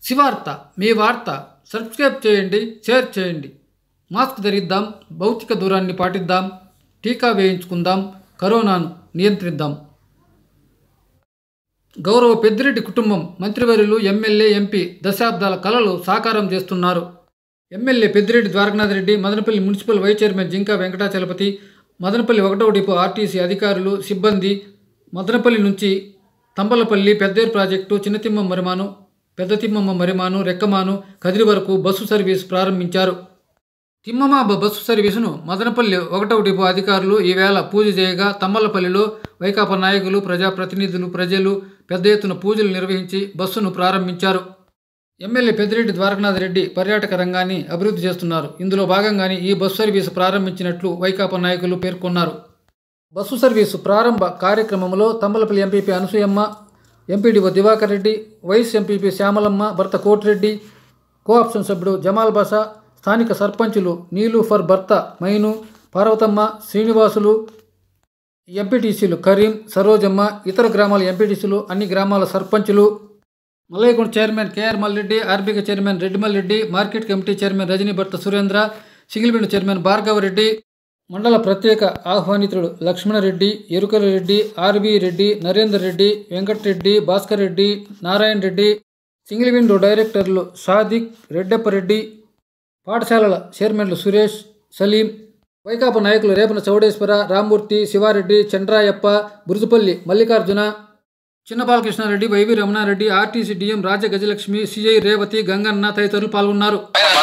శివార్త మీ వార్త సబ్స్క్రైబ్ చేయండి షేర్ చేయండి మాస్క్ ధరిద్దాం భౌతిక దూరాన్ని పాటిద్దాం టీకా వేయించుకుందాం కరోనాను నియంత్రిద్దాం గౌరవ పెద్దిరెడ్డి కుటుంబం మంత్రివర్యులు ఎమ్మెల్యే ఎంపీ దశాబ్దాల కలలు సాకారం చేస్తున్నారు MLA Peddireddy Dwarakanath Reddy Madanapalle municipal vice chairman Jinka Venkatachalapathi Madanapalle ఒకటవ డిపో ఆర్టీసీ అధికారులు సిబ్బంది మదనపల్లి నుంచి తంబలపల్లి పెద్దేరు ప్రాజెక్టు చిన్నతిమ్మ మరిమాను పెద్ద తిమ్మమ్మ మరిమాను రెక్కమాను కదిరి వరకు బస్సు సర్వీస్ ప్రారంభించారు తిమ్మమాబ బస్సు సర్వీసును మదనపల్లి ఒకటవ డిపో అధికారులు ఈవేళ పూజ చేయగా తమ్మలపల్లిలో వైకాపా నాయకులు ప్రజాప్రతినిధులు ప్రజలు పెద్ద ఎత్తున పూజలు నిర్వహించి బస్సును ప్రారంభించారు ఎమ్మెల్యే పెద్దిరెడ్డి ద్వారకనాథ్ రెడ్డి పర్యాటక రంగాన్ని అభివృద్ధి చేస్తున్నారు ఇందులో భాగంగానే ఈ బస్సు సర్వీసు ప్రారంభించినట్లు వైకాపా నాయకులు పేర్కొన్నారు బస్సు సర్వీసు ప్రారంభ కార్యక్రమంలో Thambalapalle MPP Anasuyamma MPDO Divakar Reddy vice MPP Shyamalamma భర్త కోటిరెడ్డి కోఆప్షన్ సభ్యుడు జమాల్ బాషా స్థానిక సర్పంచులు నీలూఫర్ భర్త మైను పార్వతమ్మ శ్రీనివాసులు ఎంపీటీసీలు కరీం సరోజమ్మ ఇతర గ్రామాల ఎంపీటీసీలు అన్ని గ్రామాల సర్పంచులు Mallayyakonda chairman KR Malreddy RBK chairman Reddimal Reddy market committee chairman Rajani భర్త సురేంద్ర సింగిల్బిండ్ చైర్మన్ భార్గవ రెడ్డి మండల ప్రత్యేక ఆహ్వానితుడు Lakshmanareddy Erukala Reddy RB Reddy Narender Reddy Venkatareddy Bhaskar Reddy Narayana Reddy single window డైరెక్టర్లు సాదిక్ రెడ్డప్పరెడ్డి పాఠశాలల చైర్మన్లు సురేష్ సలీం వైకాపా నాయకులు రేపన Chowdeshwara Rammurthy Sivareddy చంద్రాయప్ప Burujupalli Mallikarjuna Chinna Balakrishnareddy YV Ramanareddy RTC DM Raja Gajalakshmi CI Revathi Ganganna తదితరులు పాల్గొన్నారు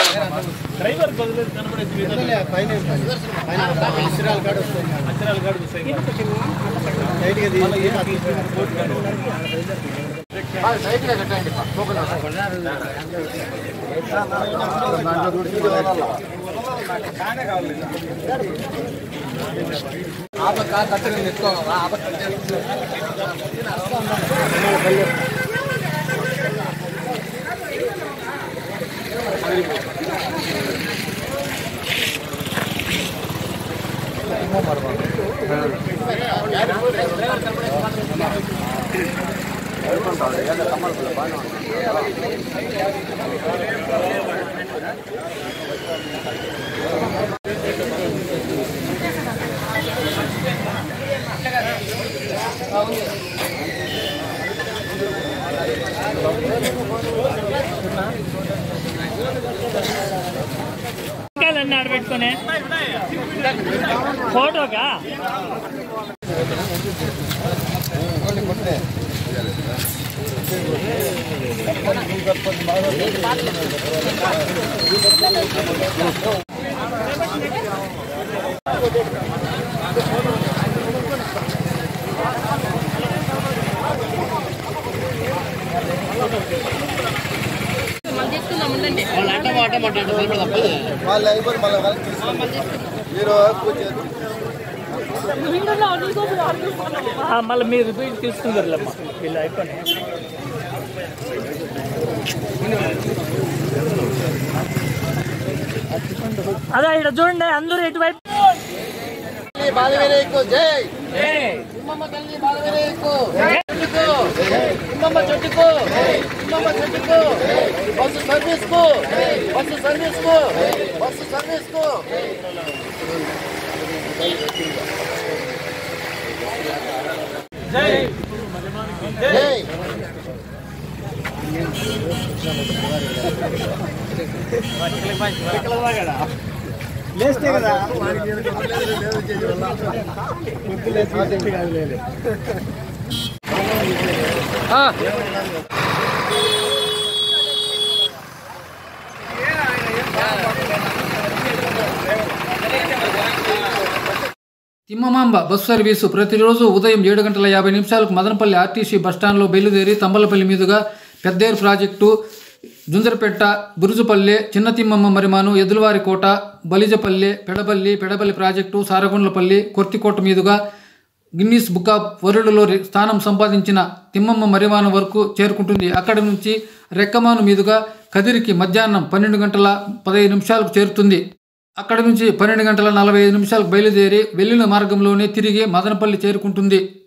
కాయలన్నీ ఆడబెట్టుకుని ఫోటోకా వాళ్ళు అయిపోయి మళ్ళీ వాళ్ళకి తీసుకుంటారు. మీరు పూజ చేస్తారు. మళ్ళీ మీరు రిపీట్ తీసుకుందరులేమ్మా వీళ్ళు అయిపోయినాయి అదే ఇక్కడ చూడండి అందరూ ఎటువైపు తల్లి బాలవీరయ్యకు జై తిమ్మమ్మ తల్లి బాలవీరయ్యకు చెట్టుకు తిమ్మమ్మ చెట్టుకు తిమ్మమ్మ చెట్టుకు బస్సు సర్వీస్ కు బస్సు సర్వీస్ కు బస్సు సర్వీస్ కు జై తిమ్మమాంబ బస్సు సర్వీసు ప్రతిరోజు ఉదయం ఏడు గంటల యాభై నిమిషాలకు మదనపల్లి ఆర్టీసీ బస్టాండ్లో బయలుదేరి తంబలపల్లి మీదుగా పెద్దేరు ప్రాజెక్టు జుంజరపెట్ట బురుజుపల్లె చిన్న తిమ్మమ్మ మరిమాను ఎదులవారి కోట బలిజపల్లె పెడబల్లి పెడబల్లి ప్రాజెక్టు సారగుండ్లపల్లి కొర్తికోట మీదుగా గిన్నీస్ బుక్ ఆఫ్ వరల్డ్లో రి- స్థానం సంపాదించిన తిమ్మమ్మ మరిమాను వరకు చేరుకుంటుంది అక్కడి నుంచి రెక్కమాను మీదుగా కదిరికి మధ్యాహ్నం పన్నెండు గంటల పదహైదు నిమిషాలకు చేరుతుంది అక్కడి నుంచి పన్నెండు గంటల నలభై ఐదు నిమిషాలకు బయలుదేరి వెళ్ళిన మార్గంలోనే తిరిగి మదనపల్లి చేరుకుంటుంది